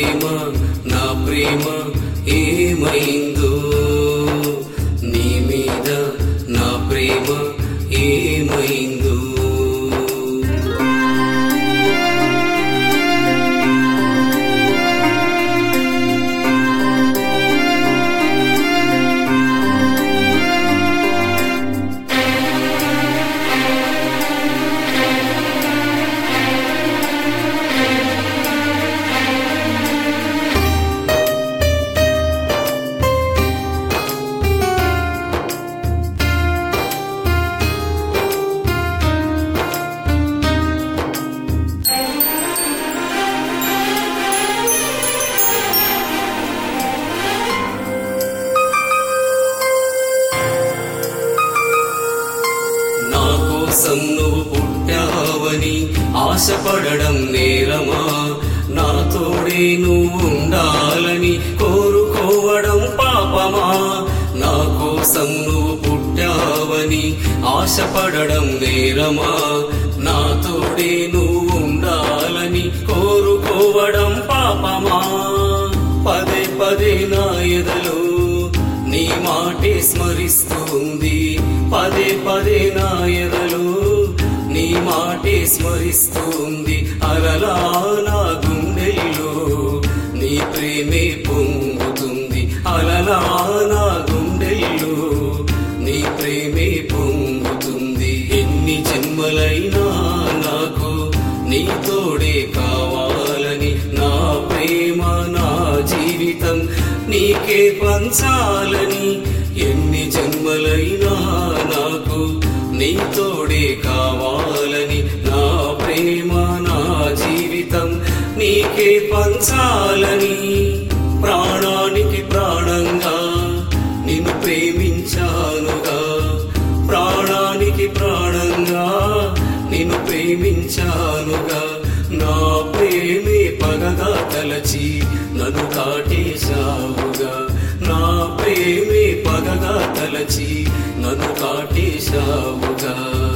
ప్రేమ నా ప్రేమ ఏమైందో నీ మీద నా ప్రేమ ఏమైందో నా కోసం నువ్వు పుట్టావని ఆశపడడం నేరమా నా తోడే నువ్వు ఉండాలని కోరుకోవడం పాపమా నా కోసం నువ్వు పుట్టావని ఆశపడడం నేరమా నా తోడే నువ్వు ఉండాలని కోరుకోవడం పాపమా పదే పదే నా ఎదలో నీ మాటే స్మరిస్తుంది పదే పదే నా ఎదలో నీ మాటే స్మరిస్తుంది అలలా నా గుండెల్లో నీ ప్రేమే పొంగుతుంది అలలా నా గుండెల్లో నీ ప్రేమే పొంగుతుంది ఎన్ని జన్మలైనా నాకు నీ తోడే కావాలని నా ప్రేమ నా జీవితం నీకే పంచాలని ఎన్ని జన్మలైనా నాకు నీ తోడే కావాలని నా ప్రేమ నా జీవితం నీకే పంచాలని ప్రాణానికి ప్రాణంగా నిన్ను ప్రేమించానుగా ప్రాణానికి ప్రాణంగా నిన్ను ప్రేమించానుగా నా ప్రేమే పగగా తలచి నన్ను కాటేశావుగా నా ప్రేమే పగగా తలచి నన్ను కాటేశావుగా